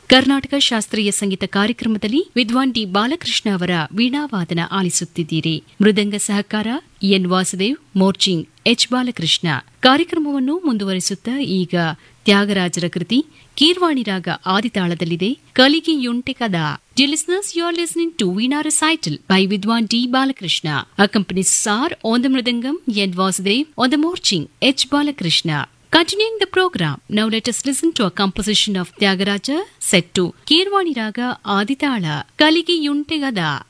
ಕರ್ನಾಟಕ ಶಾಸ್ತ್ರೀಯ ಸಂಗೀತ ಕಾರ್ಯಕ್ರಮದಲ್ಲಿ ವಿದ್ವಾನ್ ಡಿ ಬಾಲಕೃಷ್ಣ ಅವರ ವೀಣಾವಾದನ ಆಲಿಸುತ್ತಿದ್ದೀರಿ ಮೃದಂಗ ಸಹಕಾರ ಎನ್ ವಾಸುದೇವ್ ಮೋರ್ಚಿಂಗ್ ಎಚ್ ಬಾಲಕೃಷ್ಣ ಕಾರ್ಯಕ್ರಮವನ್ನು ಮುಂದುವರಿಸುತ್ತಾ ಈಗ ತ್ಯಾಗರಾಜರ ಕೃತಿ ಕೀರ್ವಾಣಿ ರಾಗ ಆದಿತಾಳದಲ್ಲಿದೆ ಕಲಿಗೆಯುಂಟೆ ಕದ Dear listeners, you are listening to Veena Recital by Vidwan D. Balakrishna. Accompanies Sar on the Mridangam, Yen Vasudev on the Morching, H. Balakrishna. Continuing the program, now let us listen to a composition of Tyagaraja set to Kirvani Raga Aditala, Kaligi Yuntegada.